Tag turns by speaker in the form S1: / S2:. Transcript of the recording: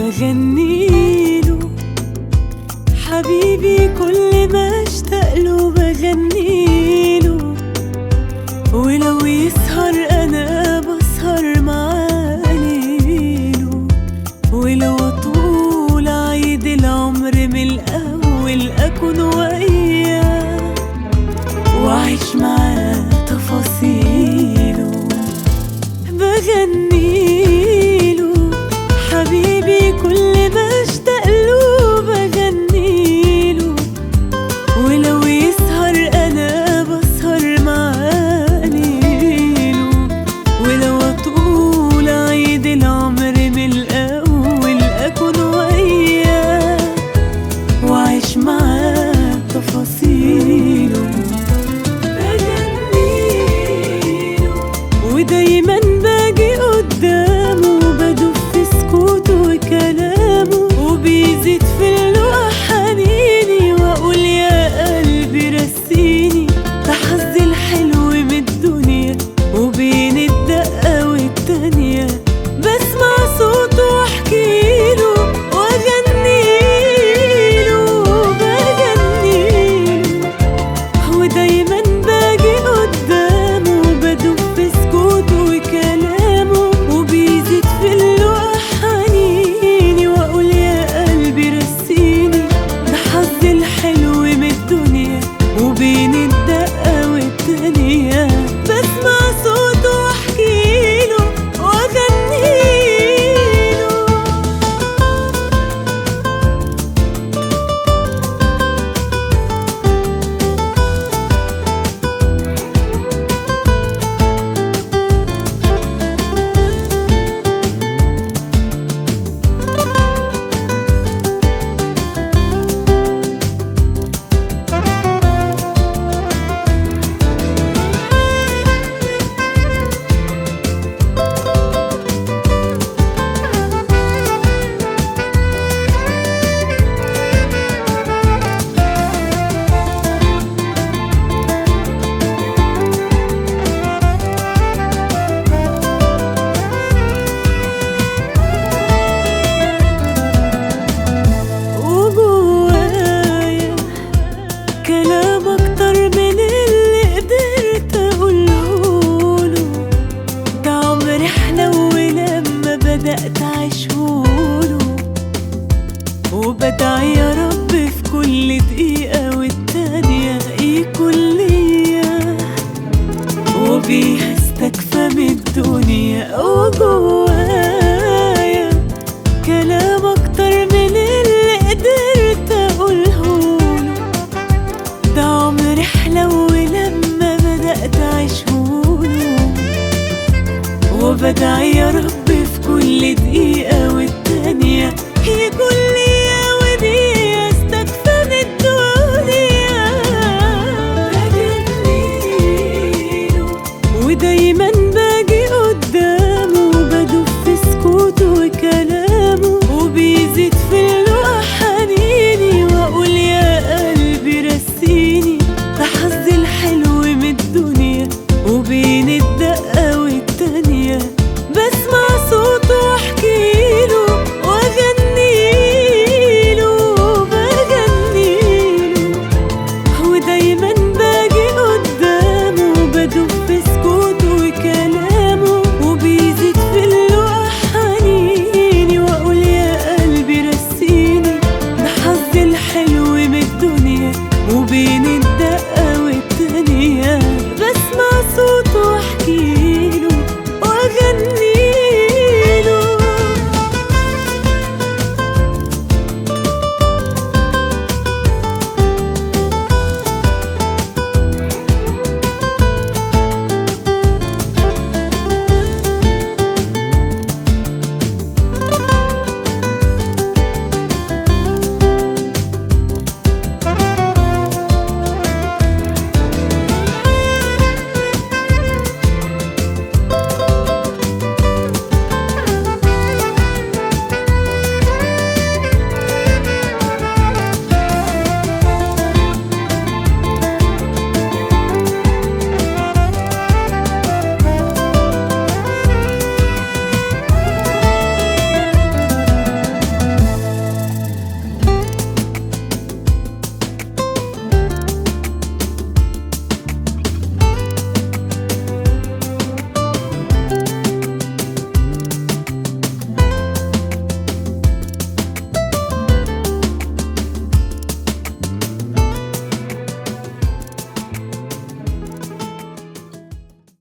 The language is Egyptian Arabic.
S1: بغنيله حبيبي كل ما اشتاق له بغنيله ولو يسهر انا بسهر معاه ليله ولو طول عيد العمر من الاول اكون وياه واعيش معاه تفاصيله بغنيله حبيبي كل ما اشتاق له بغنيله ولو يسهر انا بسهر معاه ليله ولو طول عيد العمر من الاول اكون وياه واعيش معاه تفاصيله بغنيله ودايما باجي قدامه بدوب في سكوته وكلامه وبيزيد في اللقا حنيني واقول يا قلبي رسيني ده حظي الحلو من الدنيا وبين الدقة والتانية بسمع صوته واحكيله واغنيله بغنيله ودايما باجي قدامه بدوب في سكوته وكلامه وبيزيد في اللقا حنيني واقول يا قلبي رسيني ده حظي الحلو من الدنيا وبين الدقة والتانية بسمع صوته واحكيله واغنيله وجوايا كلام اكتر من اللي قدرت اقوله ده عمري حلو لما بدأت اعيشهوله وبدعي يا رب في كل دقيقة والتانية يكون ليا وبيها استكفى من الدنيا وجوايا كلام اكتر من اللي قدرت اقولهوله ده عمري حلو لما بدأت اعيشهوله وبدعي يا رب في كل دقيقة والتانية يكون